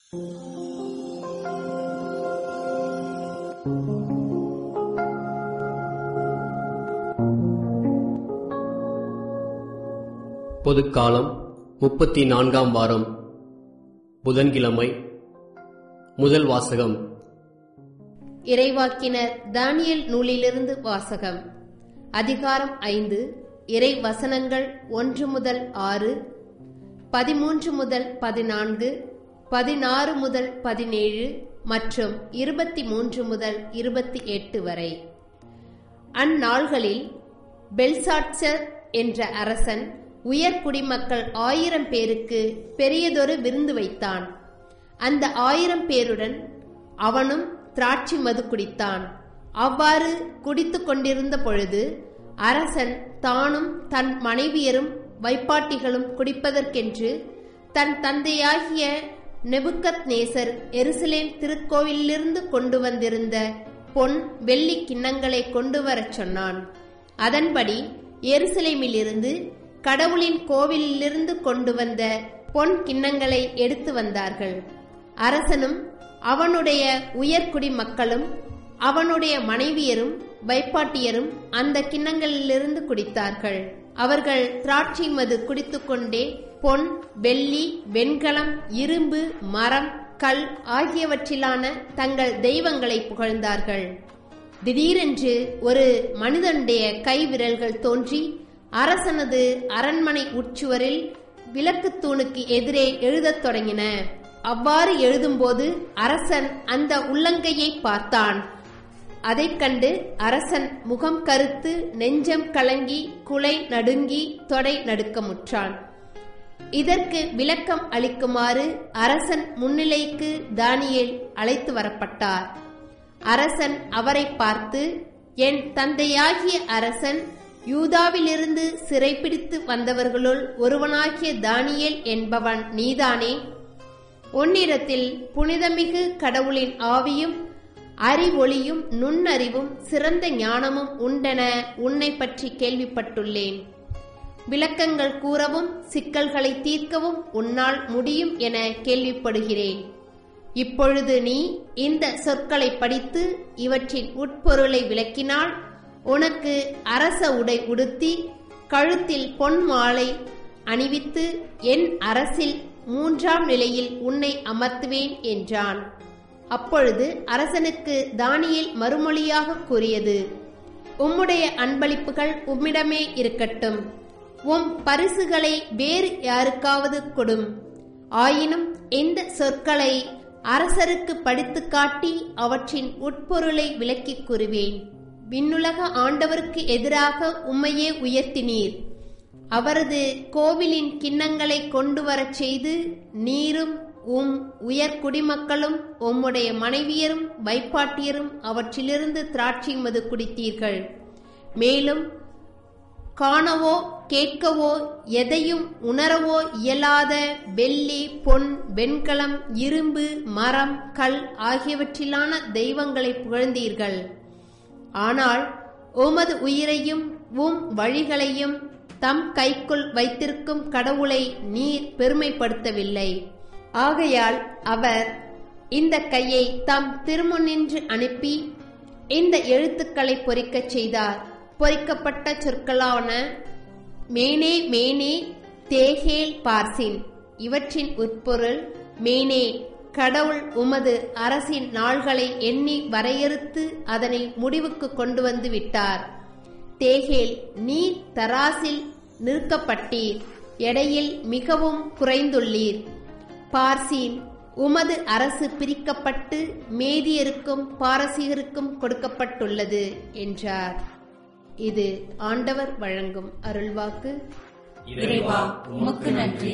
பொதுக்காலம் முப்பத்தி நான்காம் வாரம் புதன்கிழமை முதல் வாசகம் இறைவாக்கினர் தானியேல் நூலிலிருந்து வாசகம் அதிகாரம் ஐந்து இறை வசனங்கள் ஒன்று முதல் ஆறு பதிமூன்று முதல் பதினான்கு பதினாறு முதல் பதினேழு மற்றும் இருபத்தி மூன்று முதல் இருபத்தி எட்டு வரை அந்நாள்களில் பெல்சாட்சர் என்ற அரசன் உயர் குடிமக்கள் ஆயிரம் பேருக்கு பெரியதொரு விருந்து வைத்தான் அந்த ஆயிரம் பேருடன் அவனும் திராட்சை மது குடித்தான் அவ்வாறு குடித்துக் கொண்டிருந்த பொழுது அரசன் தானும் தன் மனைவியரும் வைப்பாட்டிகளும் குடிப்பதற்கென்று தன் தந்தையாகிய நெபுக்கத் நேசர் எருசலேம் திருக்கோவிலிருந்து கொண்டு வந்திருந்த பொன் வெள்ளி கிண்ணங்களை கொண்டு வரச் சொன்னான் அதன்படி எருசலேமிலிருந்து கடவுளின் கோவிலிலிருந்து கொண்டு வந்த பொன் கிண்ணங்களை எடுத்து வந்தார்கள் அரசனும் அவனுடைய உயர்குடி மக்களும் அவனுடைய மனைவியரும் வைப்பாட்டியரும் அந்த கிண்ணங்களிலிருந்து குடித்தார்கள் அவர்கள் திராட்சை மது குடித்துக்கொண்டே பொன் வெள்ளி வெண்கலம் இரும்பு மரம் கல் ஆகியவற்றிலான தங்கள் தெய்வங்களை புகழ்ந்தார்கள் திடீரென்று ஒரு மனிதனுடைய கை விரல்கள் தோன்றி அரசனது அரண்மனை உட்சுவரில் விளக்குத் தூணுக்கு எதிரே எழுதத் தொடங்கின அவ்வாறு எழுதும்போது அரசன் அந்த உள்ளங்கையை பார்த்தான் அதைக் கண்டு அரசன் முகம் கருத்து நெஞ்சம் கலங்கி குலை நடுங்கி தொடை நடுக்கமுற்றான் இதற்கு விளக்கம் அளிக்குமாறு அரசன் முன்னிலைக்கு தானியேல் அழைத்து வரப்பட்டார் அரசன் அவரை பார்த்து என் தந்தையாகிய அரசன் யூதாவிலிருந்து சிறைப்பிடித்து வந்தவர்களுள் ஒருவனாகிய தானியேல் என்பவன் நீதானே உன்னிடத்தில் புனிதமிகு கடவுளின் ஆவியும் அறிவொளியும் நுண்ணறிவும் சிறந்த ஞானமும் உண்டென உன்னை பற்றி கேள்விப்பட்டுள்ளேன் விளக்கங்கள் கூறவும் சிக்கல்களை தீர்க்கவும் உன்னால் முடியும் என கேள்விப்படுகிறேன் இப்பொழுது நீ இந்த சொற்களை படித்து இவற்றின் உட்பொருளை விளக்கினால் உனக்கு அரச உடை உடுத்தி கழுத்தில் பொன் மாலை அணிவித்து என் அரசில் மூன்றாம் நிலையில் உன்னை அமர்த்துவேன் என்றான் அப்பொழுது அரசனுக்கு தானியேல் மறுமொழியாக கூறியது உம்முடைய அன்பளிப்புகள் உம்மிடமே இருக்கட்டும் உம் பரிசுகளை வேறு யாருக்காவது கொடும் ஆயினும் இந்த சொற்களை அரசருக்கு படித்து காட்டி அவற்றின் உட்பொருளை விளக்கிக் கூறுவேன் விண்ணுலக ஆண்டவருக்கு எதிராக உம்மையே உயர்த்தினீர் அவரது கோவிலின் கிண்ணங்களை கொண்டு வரச் செய்து நீரும் உம் உயர் குடிமக்களும் உம்முடைய மனைவியரும் வைப்பாட்டியரும் அவற்றிலிருந்து திராட்சை மது குடித்தீர்கள் மேலும் காணவோ கேட்கவோ எதையும் உணரவோ இயலாத வெள்ளி பொன் வெண்கலம் இரும்பு மரம் கல் ஆகியவற்றிலான தெய்வங்களை புகழ்ந்தீர்கள் ஆனால் உமது உயிரையும் உம் வழிகளையும் தம் கைக்குள் வைத்திருக்கும் கடவுளை நீர் பெருமைப்படுத்தவில்லை ஆகையால் அவர் இந்த கையை தம் திருமுன்னின்று அனுப்பி இந்த எழுத்துக்களை பொறிக்கச் செய்தார் பொறிக்கப்பட்ட சொற்களான மேனே மேனே தேகேல் பார்சின் இவற்றின் உட்பொருள் மேனே கடவுள் உமது அரசின் நாள்களை எண்ணி வரையறுத்து அதனை முடிவுக்கு கொண்டு வந்து விட்டார் தேகேல் நீர் தராசில் நிற்கப்பட்டீர் எடையில் மிகவும் குறைந்துள்ளீர் பார்சீன் உமது அரசு பிரிக்கப்பட்டு மேதியருக்கும் பாரசீகருக்கும் கொடுக்கப்பட்டுள்ளது என்றார் இது ஆண்டவர் வழங்கும் அருள்வாக்கு இறைவா உமக்கு நன்றி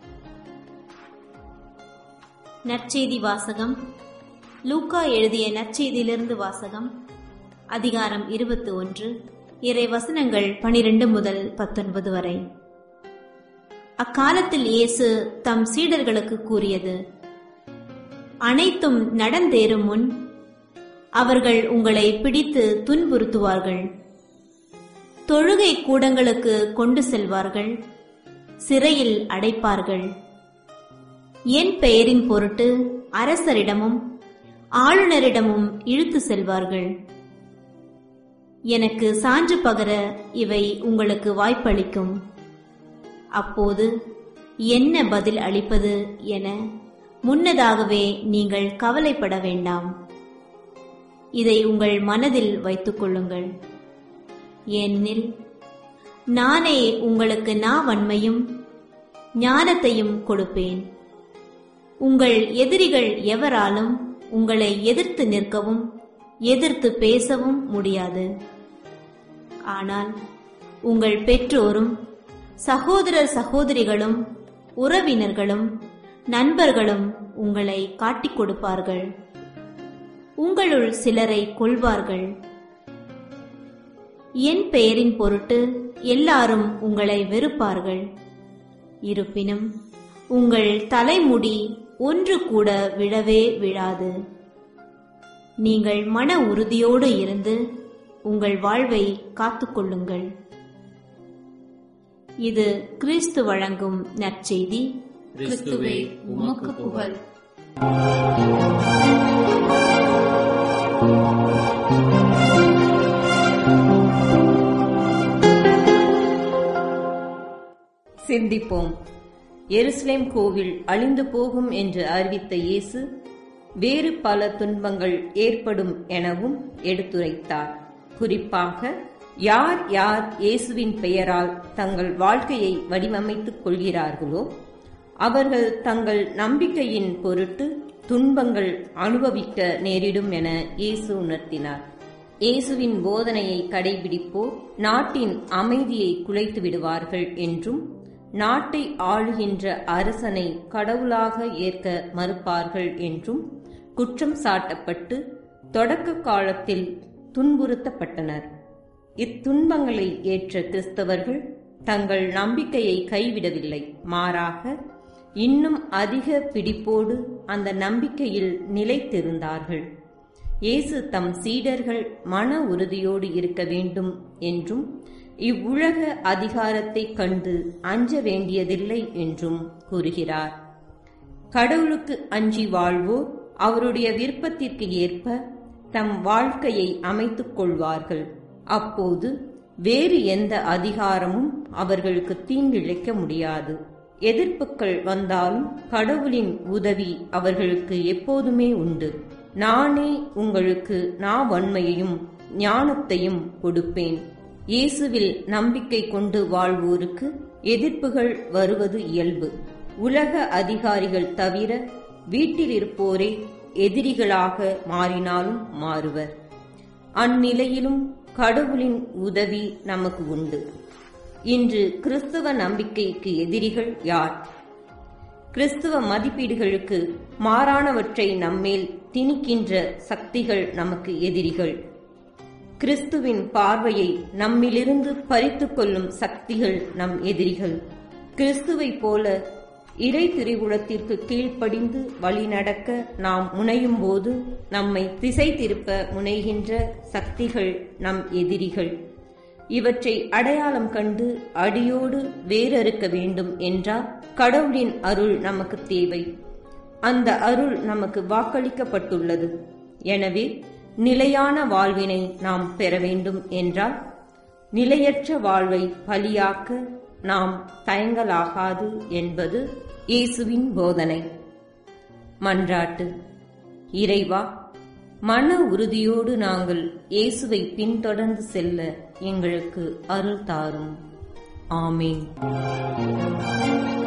நற்செய்தி வாசகம் லூக்கா எழுதிய நற்செய்தியிலிருந்து வாசகம் அதிகாரம் இருபத்தி ஒன்று இறை வசனங்கள் பனிரெண்டு முதல் பத்தொன்பது வரை அக்காலத்தில் இயேசு தம் சீடர்களுக்கு கூறியது அனைத்தும் நடந்தேறும் முன் அவர்கள் உங்களை பிடித்து துன்புறுத்துவார்கள் தொழுகை கூடங்களுக்கு கொண்டு செல்வார்கள் சிறையில் அடைப்பார்கள் என் பெயரின் பொருட்டு அரசரிடமும் ஆளுநரிடமும் இழுத்து செல்வார்கள் எனக்கு சான்று பகர இவை உங்களுக்கு வாய்ப்பளிக்கும் அப்போது என்ன பதில் அளிப்பது என முன்னதாகவே நீங்கள் கவலைப்பட வேண்டாம் இதை உங்கள் மனதில் வைத்துக் கொள்ளுங்கள் ஏனெனில் நானே உங்களுக்கு நாவன்மையும் ஞானத்தையும் கொடுப்பேன் உங்கள் எதிரிகள் எவராலும் உங்களை எதிர்த்து நிற்கவும் எதிர்த்து பேசவும் முடியாது ஆனால் உங்கள் பெற்றோரும் சகோதர சகோதரிகளும் உறவினர்களும் நண்பர்களும் உங்களை காட்டிக் கொடுப்பார்கள் உங்களுள் சிலரை கொள்வார்கள் என் பெயரின் பொருட்டு எல்லாரும் உங்களை வெறுப்பார்கள் இருப்பினும் உங்கள் தலைமுடி ஒன்று கூட விழவே விழாது நீங்கள் மன உறுதியோடு இருந்து உங்கள் வாழ்வை காத்துக்கொள்ளுங்கள் இது கிறிஸ்து வழங்கும் நற்செய்தி கிறிஸ்துவே உமக்கு புகழ் சிந்திப்போம் எருசலேம் கோவில் அழிந்து போகும் என்று அறிவித்த இயேசு வேறு பல துன்பங்கள் ஏற்படும் எனவும் எடுத்துரைத்தார் குறிப்பாக யார் யார் இயேசுவின் பெயரால் தங்கள் வாழ்க்கையை வடிவமைத்துக் கொள்கிறார்களோ அவர்கள் தங்கள் நம்பிக்கையின் பொருட்டு துன்பங்கள் அனுபவிக்க நேரிடும் என இயேசு உணர்த்தினார் இயேசுவின் போதனையை கடைபிடிப்போர் நாட்டின் அமைதியை குலைத்து விடுவார்கள் என்றும் நாட்டை ஆளுகின்ற அரசனை கடவுளாக ஏற்க மறுப்பார்கள் என்றும் குற்றம் சாட்டப்பட்டு தொடக்க காலத்தில் துன்புறுத்தப்பட்டனர் இத்துன்பங்களை ஏற்ற கிறிஸ்தவர்கள் தங்கள் நம்பிக்கையை கைவிடவில்லை மாறாக இன்னும் அதிக பிடிப்போடு அந்த நம்பிக்கையில் நிலைத்திருந்தார்கள் இயேசு தம் சீடர்கள் மன உறுதியோடு இருக்க வேண்டும் என்றும் இவ்வுலக அதிகாரத்தைக் கண்டு அஞ்ச வேண்டியதில்லை என்றும் கூறுகிறார் கடவுளுக்கு அஞ்சி வாழ்வோர் அவருடைய விருப்பத்திற்கு ஏற்ப தம் வாழ்க்கையை அமைத்துக் கொள்வார்கள் அப்போது வேறு எந்த அதிகாரமும் அவர்களுக்கு தீங்கிழைக்க முடியாது எதிர்ப்புகள் வந்தாலும் கடவுளின் உதவி அவர்களுக்கு எப்போதுமே உண்டு நானே உங்களுக்கு நாவன்மையையும் ஞானத்தையும் கொடுப்பேன் இயேசுவில் நம்பிக்கை கொண்டு வாழ்வோருக்கு எதிர்ப்புகள் வருவது இயல்பு உலக அதிகாரிகள் தவிர வீட்டில் இருப்போரே எதிரிகளாக மாறினாலும் மாறுவர் அந்நிலையிலும் கடவுளின் உதவி நமக்கு உண்டு இன்று கிறிஸ்தவ நம்பிக்கைக்கு எதிரிகள் யார் கிறிஸ்துவ மதிப்பீடுகளுக்கு மாறானவற்றை நம்மேல் திணிக்கின்ற சக்திகள் நமக்கு எதிரிகள் கிறிஸ்துவின் பார்வையை நம்மிலிருந்து பறித்துக் கொள்ளும் சக்திகள் நம் எதிரிகள் கிறிஸ்துவைப் போல இறை திரிகுலத்திற்கு கீழ்ப்படிந்து வழிநடக்க நாம் முனையும் போது நம்மை திசை திருப்ப முனைகின்ற சக்திகள் நம் எதிரிகள் இவற்றை அடையாளம் கண்டு அடியோடு வேரறுக்க வேண்டும் என்றால் கடவுளின் அருள் நமக்கு தேவை அந்த அருள் நமக்கு வாக்களிக்கப்பட்டுள்ளது எனவே நிலையான வாழ்வினை நாம் பெற வேண்டும் என்றால் நிலையற்ற வாழ்வை பலியாக்க நாம் தயங்கலாகாது என்பது இயேசுவின் போதனை மன்றாட்டு இறைவா மன உறுதியோடு நாங்கள் இயேசுவை பின்தொடர்ந்து செல்ல எங்களுக்கு அருள் தாரும் ஆமீன்